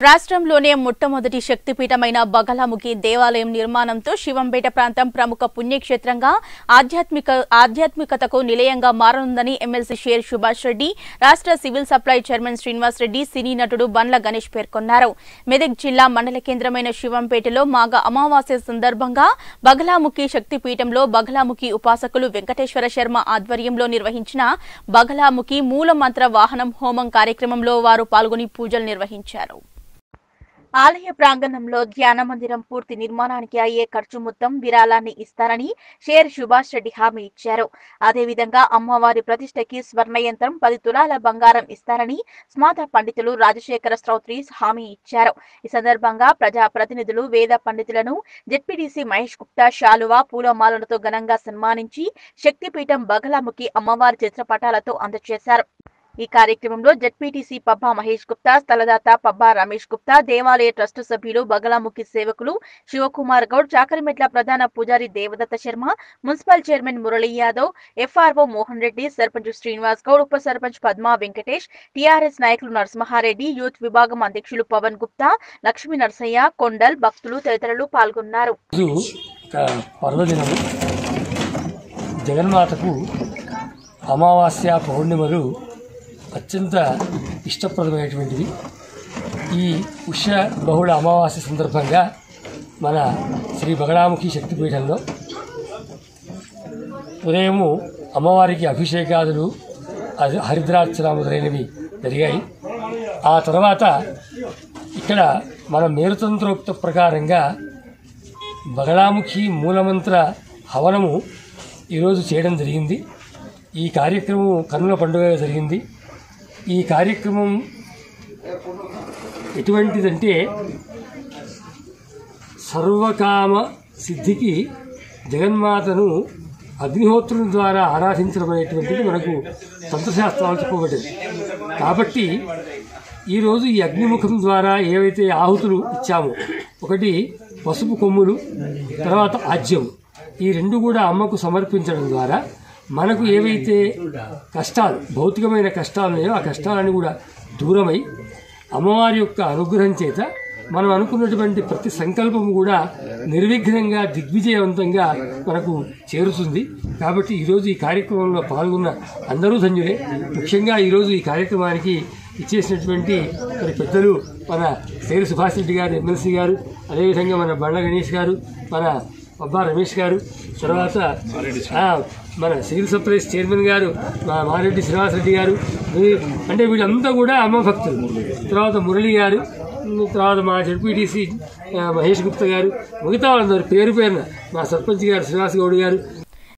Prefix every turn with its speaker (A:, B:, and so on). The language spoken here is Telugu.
A: రాష్ట్రంలోనే మొట్టమొదటి శక్తిపీఠమైన బగలాముఖి దేవాలయం నిర్మాణంతో శివంపేట ప్రాంతం ప్రముఖ పుణ్యక్షేత్రంగా ఆధ్యాత్మిక ఆధ్యాత్మికతకు నిలయంగా మారనుందని ఎమ్మెల్సీ షేర్ సుభాష్ రెడ్డి రాష్ట్ర civil supply chairman Srinivas Reddy సినీ నటుడు బండ్ల గణేష్ పేర్కొన్నారు మెదక్ జిల్లా మండల కేంద్రమైన శివంపేటలో మాఘ అమావాస్య సందర్భంగా బగలాముఖి శక్తిపీఠంలో బగలాముఖి ఉపాసకులు వెంకటేశ్వర శర్మ ఆధ్వర్యంలో నిర్వహించిన బగలాముఖి మూలమంత్ర వాహనం హోమం కార్యక్రమంలో వారు పాల్గొని పూజలు నిర్వహించారు ఆలయ ప్రాంగణంలో ధ్యాన మందిరం పూర్తి నిర్మాణానికి అయ్యే ఖర్చు మొత్తం విరాళాన్ని ఇస్తారని షేర్ సుభాష్ రెడ్డి హామీ ఇచ్చారు అదేవిధంగా అమ్మవారి ప్రతిష్టకి స్వర్ణ యంత్రం పది తులాల బంగారం ఇస్తారని స్మాత పండితులు రాజశేఖర శ్రౌత్రి హామీ ఇచ్చారు ఈ సందర్భంగా ప్రజా ప్రతినిధులు వేద పండితులను జెడ్పీడీసీ మహేష్ గుప్తా శాలువా పూలమాలలతో ఘనంగా సన్మానించి శక్తిపీఠం బగలాముఖి అమ్మవారి చిత్రపటాలతో అందజేశారు ఈ కార్యక్రమంలో జెడ్పీటీసీ పబ్బా మహేష్ గుప్తా స్థలదాత పబ్బా రమేష్ గుప్తా దేవాలయ ట్రస్టు సభ్యులు బగలాముఖి సేవకులు శివకుమార్ గౌడ్ చాకరిమెట్ల ప్రధాన పూజారి Devadatta Sharma municipal chairman Murali Yadav FRO Mohan Reddy sarpanch Srinivas Goud ఉప సర్పంచ్ పద్మా వెంకటేష్ టీఆర్ఎస్ నాయకులు నరసింహారెడ్డి యూత్ విభాగం అధ్యక్షులు పవన్ గుప్తా లక్ష్మీ నరసయ్య కొండల్ భక్తులు తదితరులు పాల్గొన్నారు
B: రోజు ఒక పర్వదినము జగన్మాతకు అమావాస్య పౌర్ణిమలు అత్యంత ఇష్టప్రదమైనటువంటివి ఈ పుష్య బహుళ అమావాస్య సందర్భంగా మన శ్రీ బగడాముఖి శక్తిపీఠంలో ఉదయము అమ్మవారికి అభిషేకాదులు అది హరిద్రార్చన మొదలైనవి జరిగాయి ఆ తర్వాత ఇక్కడ మన మేరుతంత్రోక్త ప్రకారంగా బగళాముఖి మూలమంత్ర హవనము ఈరోజు చేయడం జరిగింది ఈ కార్యక్రమం కన్నుల పండుగ జరిగింది ఈ కార్యక్రమం ఎటువంటిదంటే సర్వకామ సిద్ధికి జగన్మాతను అగ్నిహోత్రుల ద్వారా ఆరాధించడం అనేటువంటిది మనకు తంత్రశాస్త్రాలు చెప్పబడ్డది కాబట్టి ఈరోజు ఈ అగ్నిముఖం ద్వారా ఏవైతే ఆహుతులు ఇచ్చామో ఒకటి పసుపు కొమ్ములు తర్వాత ఆజ్యం ఈ రెండు కూడా అమ్మకు సమర్పించడం ద్వారా మనకు ఏవైతే కష్టాలు భౌతికమైన కష్టాలు ఉన్నాయో ఆ కష్టాలన్నీ కూడా దూరమై అమ్మవారి యొక్క అనుగ్రహం చేత మనం అనుకున్నటువంటి ప్రతి సంకల్పం కూడా నిర్విఘ్నంగా దిగ్విజయవంతంగా మనకు చేరుతుంది కాబట్టి ఈరోజు ఈ కార్యక్రమంలో పాల్గొన్న అందరూ ధన్యులే ముఖ్యంగా ఈరోజు ఈ కార్యక్రమానికి ఇచ్చేసినటువంటి మరి పెద్దలు మన సేరు సుభాష్ రెడ్డి గారు ఎమ్మెల్సీ గారు అదేవిధంగా మన బండ్ల గణేష్ గారు మన అబ్బా రమేష్ గారు తర్వాత ఆ, మన సివిల్ సప్లైస్ చైర్మన్ గారు మా మారెడ్డి శ్రీనివాసరెడ్డి గారు వీ- అంటే వీళ్ళంతా కూడా అమ్మ భక్తులు తర్వాత మురళి గారు ఉమ్, తర్వాత మా జడ్పీటీసీ మహేష్ గుప్తా గారు మిగతా వాళ్ళందరూ పేరు పేరున మా సర్పంచ్ గారు శ్రీనివాస్ గౌడ్ గారు